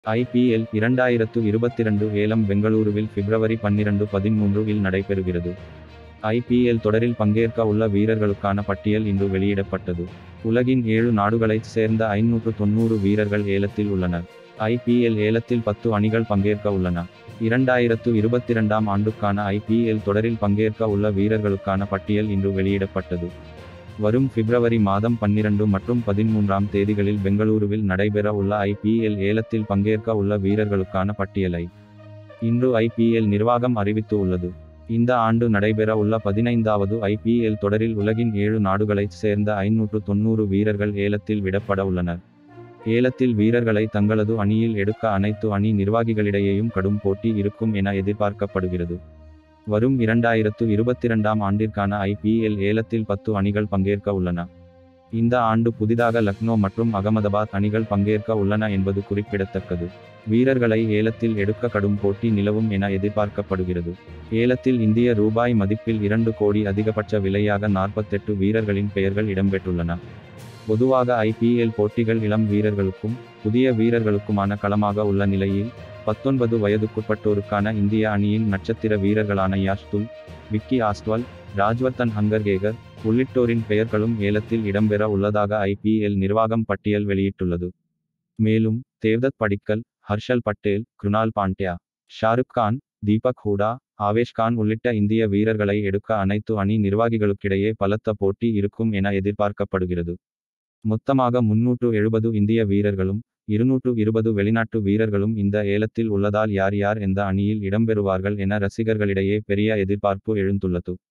IPL இரண்டாயிரத்து இருபத்திரண்டு ஏலம் பெங்களூருவில் பிப்ரவரி பன்னிரண்டு பதிமூன்று இல் நடைபெறுகிறது ஐபிஎல் தொடரில் பங்கேற்க உள்ள வீரர்களுக்கான பட்டியல் இன்று வெளியிடப்பட்டது உலகின் ஏழு நாடுகளைச் சேர்ந்த ஐநூற்று தொண்ணூறு வீரர்கள் ஏலத்தில் உள்ளனர் ஐபிஎல் ஏலத்தில் பத்து அணிகள் பங்கேற்க உள்ளன இரண்டாயிரத்து இருபத்திரண்டாம் ஆண்டுக்கான ஐபிஎல் தொடரில் பங்கேற்க உள்ள வீரர்களுக்கான பட்டியல் இன்று வெளியிடப்பட்டது வரும் பிப்ரவரி மாதம் பன்னிரண்டு மற்றும் பதிமூன்றாம் தேதிகளில் பெங்களூருவில் நடைபெற உள்ள ஐபிஎல் ஏலத்தில் பங்கேற்க உள்ள வீரர்களுக்கான பட்டியலை இன்று ஐபிஎல் நிர்வாகம் அறிவித்து உள்ளது இந்த ஆண்டு நடைபெற உள்ள பதினைந்தாவது ஐபிஎல் தொடரில் உலகின் ஏழு நாடுகளைச் சேர்ந்த ஐநூற்று தொண்ணூறு வீரர்கள் ஏலத்தில் விடப்பட உள்ளனர் ஏலத்தில் வீரர்களை தங்களது அணியில் எடுக்க அனைத்து அணி நிர்வாகிகளிடையேயும் கடும் போட்டி இருக்கும் என எதிர்பார்க்கப்படுகிறது வரும் இரண்டாயிரத்து இருபத்திரண்டாம் ஆண்டிற்கான ஐபிஎல் ஏலத்தில் பத்து அணிகள் பங்கேற்க உள்ளன இந்த ஆண்டு புதிதாக லக்னோ மற்றும் அகமதாபாத் அணிகள் பங்கேற்க உள்ளன என்பது குறிப்பிடத்தக்கது வீரர்களை ஏலத்தில் எடுக்க கடும் போட்டி நிலவும் என எதிர்பார்க்கப்படுகிறது ஏலத்தில் இந்திய ரூபாய் மதிப்பில் இரண்டு கோடி அதிகபட்ச விலையாக நாற்பத்தெட்டு வீரர்களின் பெயர்கள் இடம்பெற்றுள்ளன பொதுவாக ஐபிஎல் போட்டிகள் இளம் வீரர்களுக்கும் புதிய வீரர்களுக்குமான களமாக உள்ள நிலையில் பத்தொன்பது வயதுக்குட்பட்டோருக்கான இந்திய அணியின் நட்சத்திர வீரர்களான யாஷ்துல் விக்கி ஆஸ்ட்வல் ராஜ்வர்தன் ஹங்கர்கேகர் உள்ளிட்டோரின் பெயர்களும் ஏலத்தில் இடம்பெற உள்ளதாக ஐபிஎல் நிர்வாகம் பட்டியல் வெளியிட்டுள்ளது மேலும் தேவ்தத் படிக்கல் ஹர்ஷல் பட்டேல் குருணால் பாண்டியா ஷாருக் கான் தீபக் ஹூடா ஆவேஷ் கான் உள்ளிட்ட இந்திய வீரர்களை எடுக்க அனைத்து அணி நிர்வாகிகளுக்கிடையே பலத்த போட்டி இருக்கும் என எதிர்பார்க்கப்படுகிறது மொத்தமாக முன்னூற்று எழுபது இந்திய வீரர்களும் இருநூற்று இருபது வெளிநாட்டு வீரர்களும் இந்த ஏலத்தில் உள்ளதால் யார் யார் எந்த அணியில் இடம்பெறுவார்கள் என ரசிகர்களிடையே பெரிய எதிர்பார்ப்பு எழுந்துள்ளது